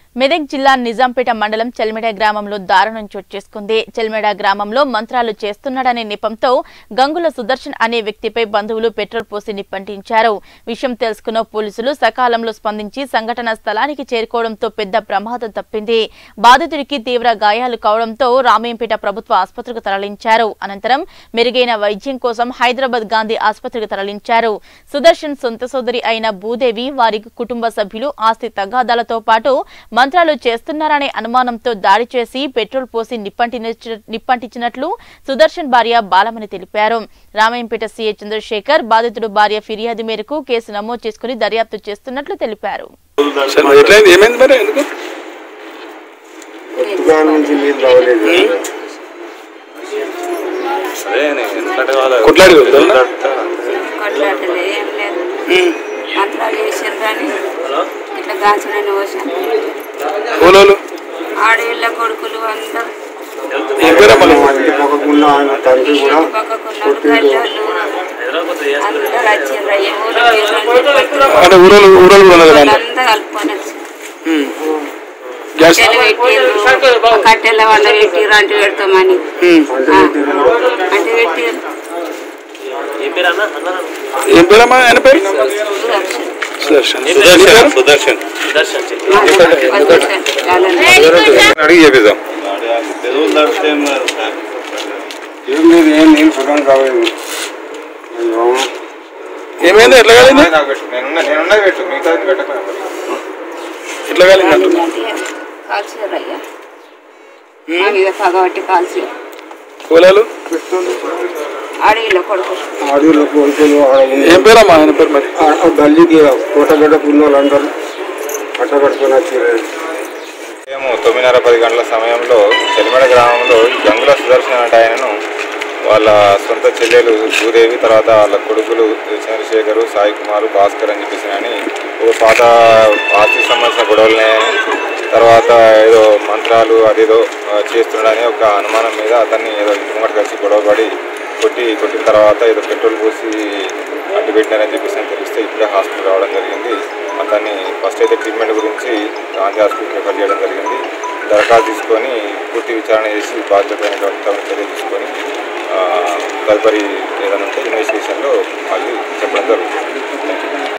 మెదక్ జిల్లా నిజాంపేట మండలం చెల్మెడ గ్రామంలో దారుణం చోటు చేసుకుంది చెల్మెడ గ్రామంలో మంత్రాలు చేస్తున్నాడనే నెపంతో గంగుల సుదర్శన్ అనే వ్యక్తిపై బంధువులు పెట్రోల్ పోసి నిప్పంటించారు విషయం తెలుసుకున్న పోలీసులు సకాలంలో స్పందించి సంఘటన స్థలానికి చేరుకోవడంతో పెద్ద ప్రమాదం తప్పింది బాధితుడికి తీవ్ర గాయాలు కావడంతో రామయ్యంపేట ప్రభుత్వ ఆసుపత్రికి తరలించారు అనంతరం మెరుగైన వైద్యం కోసం హైదరాబాద్ గాంధీ ఆసుపత్రికి తరలించారు సుదర్శన్ సొంత సోదరి అయిన భూదేవి వారి కుటుంబ సభ్యులు ఆస్తి తగాదాలతో పాటు మంత్రాలు చేస్తున్నారనే అనుమానంతో దాడి చేసి పెట్రోల్ పోసి నిప్పంటిన- నిప్పంటించినట్లు సుదర్శన్ భార్య బాలమని తెలిపారు రామాయంపేట సీఐ చంద్రశేఖర్ బాధితుడు భార్య ఫిర్యాదు మేరకు కేసు నమోదు చేసుకుని దర్యాప్తు చేస్తున్నట్లు తెలిపారు సరే మరి ఎట్లయింది ఏమైంది మరి ఎందుకు దాని నుంచి నీళ్ళు రావలేదు అదే నేను ఎందుకంటే వాళ్ళ కొట్లాడి వద్దా? కొట్లాడలే ఏం లేదు మంత్రాలు చేసారు కానీ ఇట్లా గాచులని పోసాను ఓలోలు ఆడవిళ్ళ కొడుకులు అందరూ ఏం పేరమ్మా నువ్వు? ఇంటి పక్కకున్న ఆయన తండ్రి కూడా పక్కకున్నారు గల్లోళ్ళు అందరూ వచ్చిండ్రు అయ్యే ఊరు అంటే ఊరోలు ఊరోలు కూడా ఉన్నది దాంట్లో అంతా కలుపుకొని వచ్చి గ్యాస్ కట్టెలు పెట్టిర్రు ఆ కట్టెల వల్ల పెట్టిర్రు అంటు పెడతామని ఉమ్. ఆ, అంటు పెట్టిర్రు ఏం పేరమ్మా ఆయన పేరు సుదర్శన్. సుదర్శన్ సుదర్శన్ సుదర్శన్ వదిలేశారు. చాలండి. అడిగి చెప్పిద్దాం ఏం లేదు ఏం నీళ్ళు సుఖం కాలేదు అయ్యో ఏమైంది ఎట్లా కాలింది నేనున్నా నేనున్నది పెట్టు మిగతా పెట్టకపోయినా ఎట్లా కాలింది అంటున్నా కాల్చారు అయ్యా మా మీద పగబట్టి కాల్చి ఓలాలు అడవిలో కొడుకు అడవిలో కోలుకొని ఆడ ఉంది. ఏం పేరమ్మా ఆయన పేరు మరి ఆ ఆ గల్లీకి కోటగడ్డకు ఉన్న వాళ్ళందరూ కట్టబట్టుకొని వచ్చారు మేము తొమ్మిదిన్నర పది గంటల సమయంలో చెలిమెడ గ్రామంలో ఈ గంగుల సుదర్శన్ అనే ఆయనను వాళ్ళ సొంత చెల్లెలు భూదేవి తర్వాత వాళ్ళ కొడుకులు చంద్రశేఖరు సాయి కుమార్ భాస్కర్ అని చెప్పేసి అని ఓ పాత ఆస్తికి సంబంధించిన గొడవలనే తర్వాత ఏదో మంత్రాలు అదేదో ఆ, చేస్తున్నాడని ఒక అనుమానం మీద అతన్ని ఏదో ఇంటి ముంగట కలిసి గొడవపడి కొట్టి కొట్టిన తర్వాత ఏదో పెట్రోల్ పోసి అడ్డు పెట్టినారని చెప్పేసి అని తెలిస్తే ఇప్పుడే హాస్పిటల్ రావడం జరిగింది అతన్ని ఫస్ట్ అయితే ట్రీట్మెంట్ గురించి గాంధీ హాస్పిటల్ రిఫర్ చేయడం జరిగింది దరఖాస్తు తీసుకొని పూర్తి విచారణ చేసి బాధ్యతమైనటువంటి తగిన చర్య తీసుకొని ఆ, తదుపరి ఏదైనా ఉంటే ఇన్వెస్టిగేషన్లో మళ్ళీ చెప్పడం జరుగుతుంది